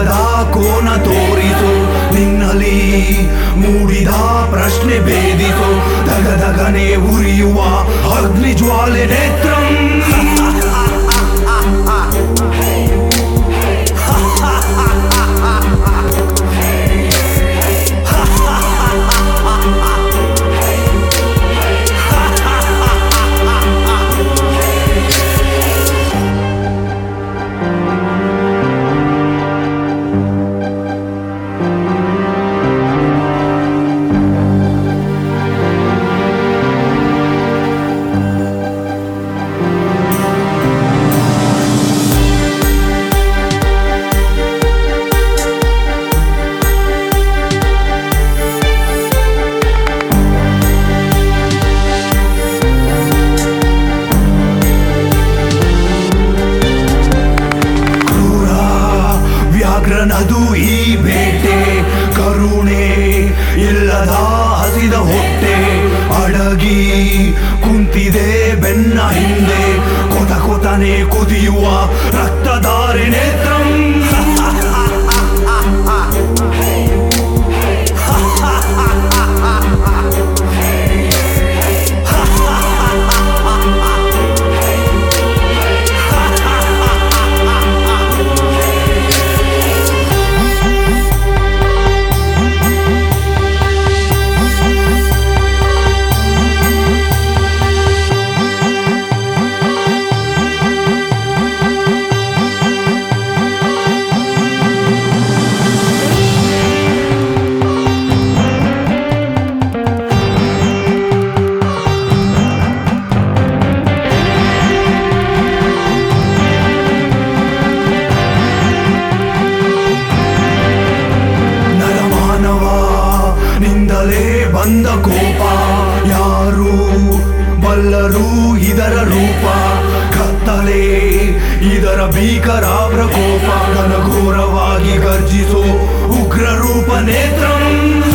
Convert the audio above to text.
ಭಯದ ಕೋನ ತೋರಿಸು ನಿನ್ನಲಿ ಮೂಡಿದ ಪ್ರಶ್ನೆ ಭೇದಿಸು ದಗದಗನೆ ಉರಿಯುವ ಅಗ್ನಿ ಜ್ವಾಲೆ ನೇತ್ರಂ ಕ್ರೂರ ವ್ಯಾಘ್ರನದು ಈ ಬೇಟೆ ಕರುಣೆ ಇಲ್ಲದ ಹಸಿದ ಹೊಟ್ಟೆ ಅಡಗಿ ಕುಂತಿದೆ ಬೆನ್ನ ಹಿಂದೆ ಕೊತ ಕೊತನೆ ಕುದಿಯುವ ರಕ್ತಧಾರೆ ನೇತ್ರಂ ನರಮಾನವ ನಿಂದಲೇ ಬಂದ ಕೋಪ ಯಾರು ಬಲ್ಲರು ಇದರ ರೂಪ ಕತ್ತಲೆ ಇದರ ಭೀಕರ ಪ್ರಕೋಪ ಘನಘೋರವಾಗಿ ಗರ್ಜಿಸೋ ಉಗ್ರ ರೂಪ ನೇತ್ರಂ